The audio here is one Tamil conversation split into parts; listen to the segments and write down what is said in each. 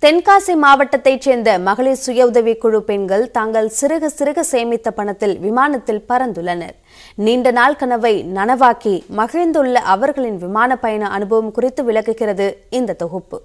தென்காசி மாவட்டத்தைச் சேர்ந்த மகளிர் சுய உதவிக் குழு பெண்கள் தாங்கள் சிறுக சிறுக சேமித்த பணத்தில் விமானத்தில் பறந்துள்ளனர் நீண்ட நாள் கனவை நனவாக்கி மகிழ்ந்துள்ள அவர்களின் விமான பயண அனுபவம் குறித்து விளக்குகிறது இந்த தொகுப்பு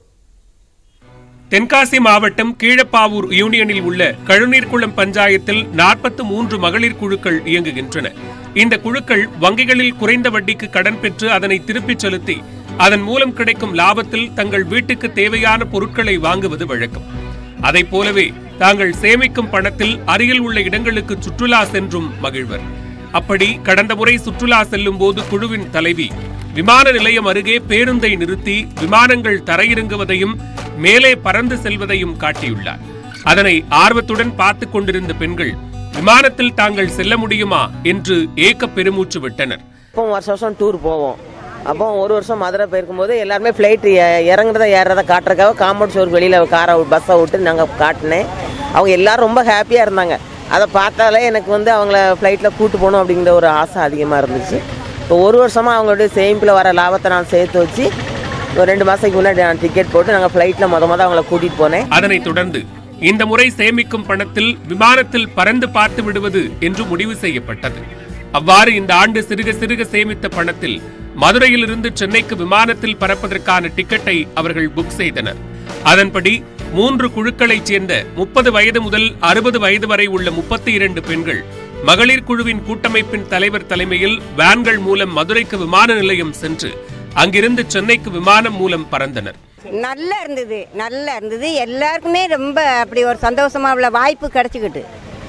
தென்காசி மாவட்டம் கீழப்பாவூர் யூனியனில் உள்ள கழுநீர்குளம் பஞ்சாயத்தில் நாற்பத்து மூன்று மகளிர் குழுக்கள் இயங்குகின்றன இந்த குழுக்கள் வங்கிகளில் குறைந்த வட்டிக்கு கடன் பெற்று அதனை திருப்பிச் செலுத்தி அதன் மூலம் கிடைக்கும் லாபத்தில் தங்கள் வீட்டுக்கு தேவையான பொருட்களை வாங்குவது வழக்கம் அதைப் போலவே தாங்கள் சேமிக்கும் பணத்தில் அருகில் உள்ள இடங்களுக்கு சுற்றுலா சென்றும் மகிழ்வர் அப்படி கடந்த முறை சுற்றுலா செல்லும் போது குழுவின் தலைவி விமான நிலையம் அருகே பேருந்தை நிறுத்தி விமானங்கள் தரையிறங்குவதையும் மேலே பறந்து செல்வதையும் காட்டியுள்ளார் அதனை ஆர்வத்துடன் பார்த்துக் கொண்டிருந்த பெண்கள் விமானத்தில் தாங்கள் செல்ல முடியுமா என்று ஏக்க பெருமூச்சு விட்டனர் இப்போ வருஷம் வருஷம் டூர் போவோம் அப்போ ஒரு வருஷம் மதுரை போயிருக்கும்போது எல்லாருமே ஃப்ளைட் இறங்குறத ஏறுறத காட்டுறதுக்காக காம்பவுண்ட் சோர் வெளியில் காரை பஸ்ஸை விட்டு நாங்கள் காட்டினேன் அவங்க எல்லாரும் ரொம்ப ஹாப்பியாக இருந்தாங்க அதை பார்த்தாலே எனக்கு வந்து அவங்கள ஃப்ளைட்டில் கூட்டு போகணும் அப்படிங்கிற ஒரு ஆசை அதிகமாக இருந்துச்சு இப்போ ஒரு வருஷமாக அவங்களுடைய சேமிப்பில் வர லாபத்தை நான் சேர்த்து வச்சு ஒரு ரெண்டு மாதத்துக்கு முன்னாடி நான் டிக்கெட் போட்டு நாங்கள் ஃப்ளைட்டில் முத முத அவங்கள கூட்டிகிட்டு போனேன் அதனைத் தொடர்ந்து இந்த முறை சேமிக்கும் பணத்தில் விமானத்தில் பறந்து பார்த்து விடுவது என்று முடிவு செய்யப்பட்டது அவ்வாறு இந்த ஆண்டு சிறுக சிறுக சேமித்த பணத்தில் மதுரையிலிருந்து சென்னைக்கு விமானத்தில் பறப்பதற்கான டிக்கெட்டை அவர்கள் புக் செய்தனர் அதன்படி மூன்று குழுக்களைச் சேர்ந்த முப்பது வயது முதல் அறுபது வயது வரை உள்ள முப்பத்தி இரண்டு பெண்கள் மகளிர் குழுவின் கூட்டமைப்பின் தலைவர் தலைமையில் வேன்கள் மூலம் மதுரைக்கு விமான நிலையம் சென்று அங்கிருந்து சென்னைக்கு விமானம் மூலம் பறந்தனர் நல்லா இருந்தது நல்லா இருந்தது எல்லாருக்குமே ரொம்ப அப்படி ஒரு சந்தோஷமா உள்ள வாய்ப்பு கிடச்சிக்கிட்டு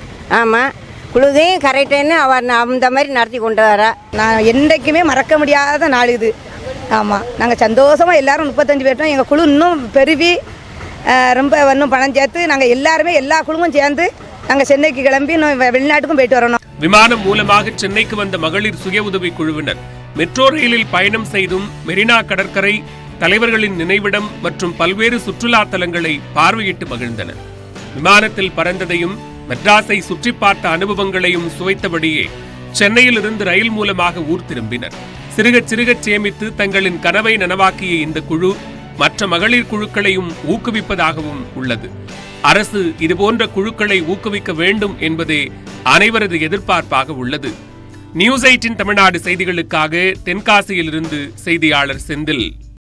ஆமாம் குழுதையும் கரெக்டுன்னு அவர் அந்த மாதிரி நடத்தி கொண்டு வரா நான் என்றைக்குமே மறக்க முடியாத நாள் இது ஆமாம் நாங்கள் சந்தோஷமாக எல்லாரும் முப்பத்தஞ்சு பேர்ட்டோம் எங்கள் குழு இன்னும் பெருவி அஹ், ரொம்ப இன்னும் பணம் சேர்த்து நாங்கள் எல்லாருமே எல்லா குழுவும் சேர்ந்து நாங்கள் சென்னைக்கு கிளம்பி இன்னும் வெ- வெளிநாட்டுக்கும் போயிட்டு வரணும் விமானம் மூலமாக சென்னைக்கு வந்த மகளிர் சுய உதவி குழுவினர் மெட்ரோ ரயிலில் பயணம் செய்தும் மெரினா கடற்கரை தலைவர்களின் நினைவிடம் மற்றும் பல்வேறு சுற்றுலா தலங்களை பார்வையிட்டு மகிழ்ந்தனர் விமானத்தில் பறந்ததையும் மெட்ராஸை சுற்றி பார்த்த அனுபவங்களையும் சுவைத்தபடியே சென்னையிலிருந்து ரயில் மூலமாக ஊர் திரும்பினர் சிறுகச் சிறுகச் சேமித்து தங்களின் கனவை நனவாக்கிய இந்த குழு மற்ற மகளிர் குழுக்களையும் ஊக்குவிப்பதாகவும் உள்ளது அரசு இதுபோன்ற குழுக்களை ஊக்குவிக்க வேண்டும் என்பதே அனைவரது எதிர்பார்ப்பாக உள்ளது நியூஸ் எயிட்டின் தமிழ்நாடு செய்திகளுக்காக தென்காசியிலிருந்து செய்தியாளர் செந்தில்